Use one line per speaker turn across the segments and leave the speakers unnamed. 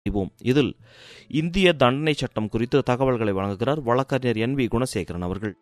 அறிவோம் இதில் இந்திய தண்டனை சட்டம் குறித்து தகவல்களை வழங்குகிறார் வழக்கறிஞர் என் வி குணசேகரன் அவர்கள்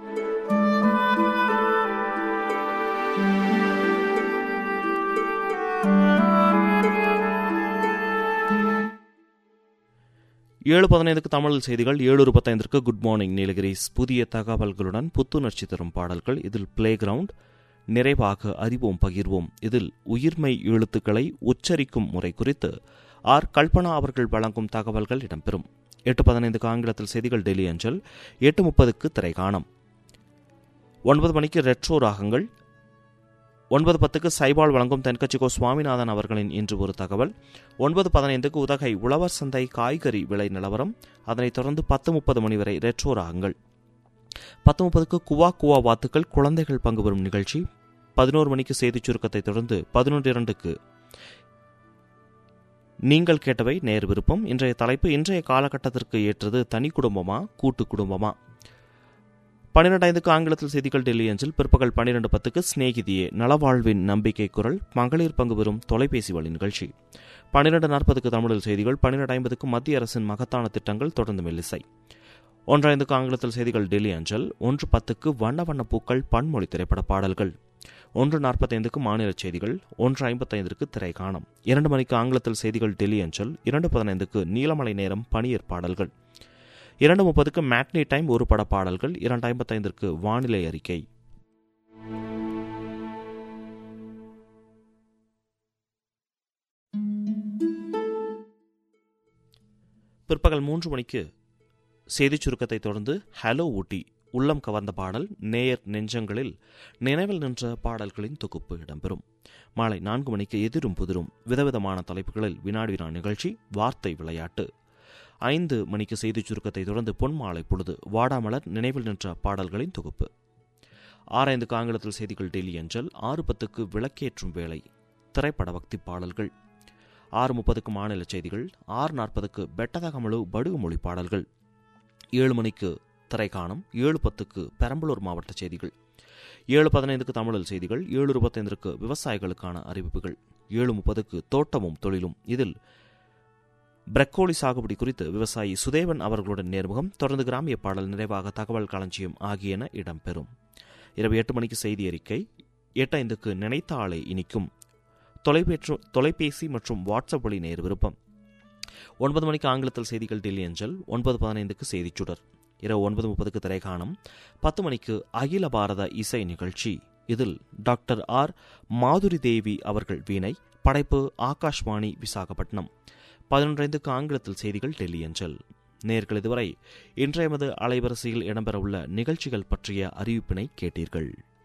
ஏழு பதினைந்துக்கு தமிழ் செய்திகள் ஏழு இருபத்தைந்திற்கு குட் மார்னிங் நீலகிரிஸ் புதிய தகவல்களுடன் புத்துணர்ச்சி தரும் பாடல்கள் இதில் பிளே கிரவுண்ட் நிறைவாக அறிவோம் பகிர்வோம் இதில் உயிர்மை எழுத்துக்களை உச்சரிக்கும் முறை குறித்து ஆர் கல்பனா அவர்கள் வழங்கும் தகவல்கள் இடம்பெறும் எட்டு பதினைந்துக்கு ஆங்கிலத்தில் செய்திகள் டெல்லி அஞ்சல் எட்டு முப்பதுக்கு திரைக்காணம் ஒன்பது மணிக்கு ரெட்ரோ ராகங்கள் ஒன்பது பத்துக்கு சைபால் வழங்கும் தென்கட்சிகோ சுவாமிநாதன் அவர்களின் இன்று ஒரு தகவல் ஒன்பது பதினைந்துக்கு உதகை உழவர் சந்தை காய்கறி விலை நிலவரம் அதனைத் தொடர்ந்து பத்து முப்பது மணி வரை ரெட்ரோ ராகங்கள் பத்து முப்பதுக்கு குவா குவா வாத்துக்கள் குழந்தைகள் பங்கு பெறும் நிகழ்ச்சி பதினோரு மணிக்கு செய்திச் சுருக்கத்தை தொடர்ந்து பதினொன்று இரண்டுக்கு நீங்கள் கேட்டவை நேர் விருப்பம் இன்றைய தலைப்பு இன்றைய காலகட்டத்திற்கு ஏற்றது தனி குடும்பமா கூட்டு குடும்பமா பன்னிரண்டு ஐந்துக்கு ஆங்கிலத்தில் செய்திகள் டெல்லி அஞ்சல் பிற்பகல் பன்னிரண்டு பத்துக்கு சிநேகிதியே நலவாழ்வின் நம்பிக்கை குரல் மகளிர் பங்கு பெறும் தொலைபேசி வழி நிகழ்ச்சி பன்னிரண்டு நாற்பதுக்கு தமிழில் செய்திகள் பன்னிரண்டு ஐம்பதுக்கு மத்திய அரசின் மகத்தான திட்டங்கள் தொடர்ந்து மெல்லிசை ஒன்றைந்துக்கு ஆங்கிலத்தில் செய்திகள் டெல்லி அஞ்சல் ஒன்று பத்துக்கு வண்ண வண்ண பூக்கள் பன்மொழி திரைப்பட பாடல்கள் ஒன்று நாற்பத்தைந்துக்கு மாநில செய்திகள் ஒன்று ஐம்பத்தைந்திற்கு திரைக்காணம் இரண்டு மணிக்கு ஆங்கிலத்தில் செய்திகள் டெல்லி அஞ்சல் இரண்டு பதினைந்துக்கு நீலமலை நேரம் பனியர் பாடல்கள் இரண்டு முப்பதுக்கு மேட்னி டைம் ஒரு பட பாடல்கள் இரண்டு ஐம்பத்தைந்திற்கு வானிலை அறிக்கை பிற்பகல் மூன்று மணிக்கு செய்திச் சுருக்கத்தை தொடர்ந்து ஹலோ ஊட்டி உள்ளம் கவர்ந்த பாடல் நேயர் நெஞ்சங்களில் நினைவில் நின்ற பாடல்களின் தொகுப்பு இடம்பெறும் மாலை நான்கு மணிக்கு எதிரும் புதிரும் விதவிதமான தலைப்புகளில் வினாடி வினா நிகழ்ச்சி வார்த்தை விளையாட்டு ஐந்து மணிக்கு செய்திச் சுருக்கத்தை தொடர்ந்து பொன்மாலை பொழுது வாடாமலர் நினைவில் நின்ற பாடல்களின் தொகுப்பு ஆரைந்துக்கு ஆங்கிலத்தில் செய்திகள் டெல்லி அஞ்சல் ஆறு பத்துக்கு விளக்கேற்றும் வேலை திரைப்பட பக்தி பாடல்கள் ஆறு முப்பதுக்கு மாநில செய்திகள் ஆறு நாற்பதுக்கு பெட்டதகமலு படுகு மொழி பாடல்கள் ஏழு மணிக்கு திரைக்காணம் ஏழு பத்துக்கு பெரம்பலூர் மாவட்ட செய்திகள் ஏழு பதினைந்துக்கு தமிழில் செய்திகள் ஏழு இருபத்தைந்திற்கு விவசாயிகளுக்கான அறிவிப்புகள் ஏழு முப்பதுக்கு தோட்டமும் தொழிலும் இதில் பிரக்கோலி சாகுபடி குறித்து விவசாயி சுதேவன் அவர்களுடன் நேர்முகம் தொடர்ந்து கிராமிய பாடல் நிறைவாக தகவல் களஞ்சியம் ஆகியன இடம்பெறும் இரவு எட்டு மணிக்கு செய்தி அறிக்கை எட்டு ஐந்துக்கு நினைத்த ஆளை இனிக்கும் தொலைபேற்று தொலைபேசி மற்றும் வாட்ஸ்அப் வழி நேர் விருப்பம் ஒன்பது மணிக்கு ஆங்கிலத்தில் செய்திகள் டெல்லி அஞ்சல் ஒன்பது பதினைந்துக்கு செய்திச் சுடர் இரவு ஒன்பது முப்பதுக்கு திரைக்காணம் பத்து மணிக்கு அகில பாரத இசை நிகழ்ச்சி இதில் டாக்டர் ஆர் மாதுரி தேவி அவர்கள் வீணை படைப்பு ஆகாஷ்வாணி விசாகப்பட்டினம் பதினொன்றைந்துக்கு ஆங்கிலத்தில் செய்திகள் டெல்லி அஞ்சல் நேர்கள் இதுவரை இன்றையமது அலைவரிசையில் இடம்பெறவுள்ள நிகழ்ச்சிகள் பற்றிய அறிவிப்பினை கேட்டீர்கள்